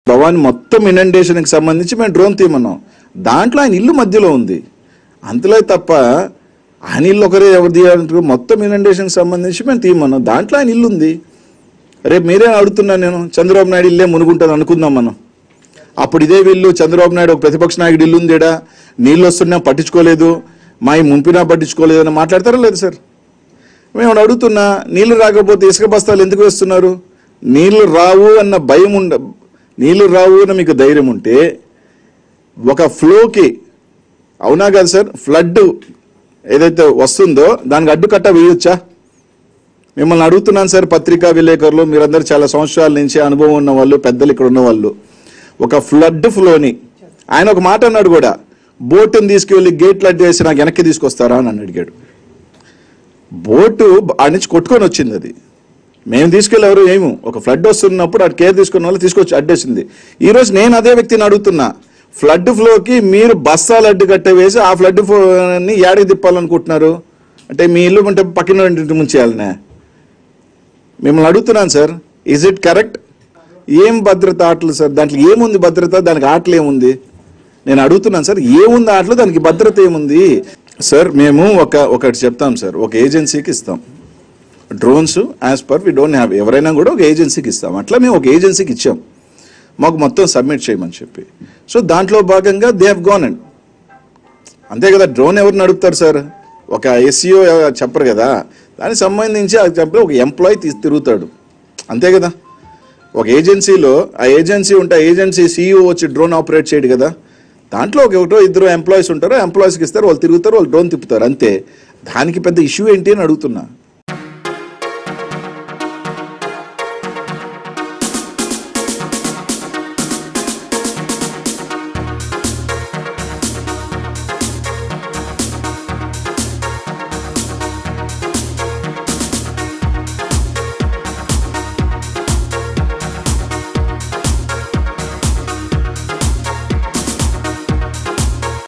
భవాని మొత్తం ఇనండేషన్కి సంబంధించి మేము డ్రోన్ తీయమన్నాం దాంట్లో ఆయన ఇల్లు మధ్యలో ఉంది అంతలో తప్ప ఆయన ఇల్లు ఒకరే ఎవరు తీయాలంటారు మొత్తం ఇనండేషన్కి సంబంధించి మేము తీయమన్నాం దాంట్లో ఆయన ఇల్లు ఉంది రేపు మీరే అడుగుతున్నాను నేను చంద్రబాబు నాయుడు ఇల్లే మునుగుంటుంది అనుకుందాం మనం అప్పుడు ఇదే వీళ్ళు చంద్రబాబు నాయుడు ఒక ప్రతిపక్ష నాయకుడు ఇల్లు ఉందేడా నీళ్ళు వస్తున్నా పట్టించుకోలేదు మా ఈ ముంపినా పట్టించుకోలేదు అని మాట్లాడతారా లేదు సార్ మేము అడుగుతున్నా నీళ్లు రాకపోతే ఇసుక బస్తాలు ఎందుకు వేస్తున్నారు నీళ్లు రావు అన్న భయం ఉండ నీళ్లు రావు అన్న మీకు ధైర్యం ఉంటే ఒక ఫ్లోకి అవునా కదా సార్ ఫ్లడ్ ఏదైతే వస్తుందో దానికి అడ్డుకట్ట వేయొచ్చా మిమ్మల్ని అడుగుతున్నాను సార్ పత్రికా విలేకరులు మీరందరూ చాలా సంవత్సరాల నుంచి అనుభవం ఉన్న వాళ్ళు పెద్దలు ఇక్కడ ఉన్న వాళ్ళు ఒక ఫ్లడ్ ఫ్లోని ఆయన ఒక మాట అన్నాడు కూడా బోటుని తీసుకువెళ్ళి గేట్లు అడ్డు వేసి నాకు వెనక్కి తీసుకొస్తారా అని నన్ను అడిగాడు బోటు ఆ నుంచి కొట్టుకొని వచ్చింది అది మేము తీసుకెళ్ళి ఎవరు ఏము ఒక ఫ్లడ్ వస్తున్నప్పుడు అటు కేర్ తీసుకున్న వాళ్ళు తీసుకొచ్చి అడ్డేసింది ఈ రోజు నేను అదే వ్యక్తిని అడుగుతున్నా ఫ్లడ్ ఫ్లోకి మీరు బస్తాలు అడ్డు కట్ట వేసి ఆ ఫ్లడ్ ఫ్లోని ఏడకి తిప్పాలనుకుంటున్నారు అంటే మీ ఇల్లు ఉంటే పక్కన ఇంటి ముంచేయాలనే మిమ్మల్ని అడుగుతున్నాను సార్ ఇజ్ ఇట్ కరెక్ట్ ఏం భద్రత ఆటలు సార్ దాంట్లో ఏముంది భద్రత దానికి ఆటలు ఏముంది నేను అడుగుతున్నాను సార్ ఏముంది ఆటలు దానికి భద్రత ఏముంది సార్ మేము ఒక ఒకటి చెప్తాం సార్ ఒక ఏజెన్సీకి ఇస్తాం drones as per we don't have ఎవరైనా కూడా ఒక ఏజెన్సీకి ఇస్తాం అట్లా మేము ఒక ఏజెన్సీకి ఇచ్చాం మాకు మొత్తం సబ్మిట్ చేయమని చెప్పి సో దాంట్లో భాగంగా దే హ్యావ్ గోన్ అండ్ అంతే కదా డ్రోన్ ఎవరు నడుపుతారు సార్ ఒక ఎస్ఈఓ చెప్పరు కదా దానికి సంబంధించి అది చెప్పి ఒక ఎంప్లాయీ తీసి తిరుగుతాడు అంతే కదా ఒక ఏజెన్సీలో ఆ ఏజెన్సీ ఉంటే ఆ ఏజెన్సీ సీఈఓ వచ్చి డ్రోన్ ఆపరేట్ చేయడు కదా దాంట్లో ఒక ఒకటో ఇద్దరు ఎంప్లాయీస్ ఉంటారు ఎంప్లాయీస్కి ఇస్తారు వాళ్ళు తిరుగుతారు వాళ్ళు డ్రోన్ తిప్పుతారు అంతే దానికి పెద్ద ఇష్యూ ఏంటి అని అడుగుతున్నా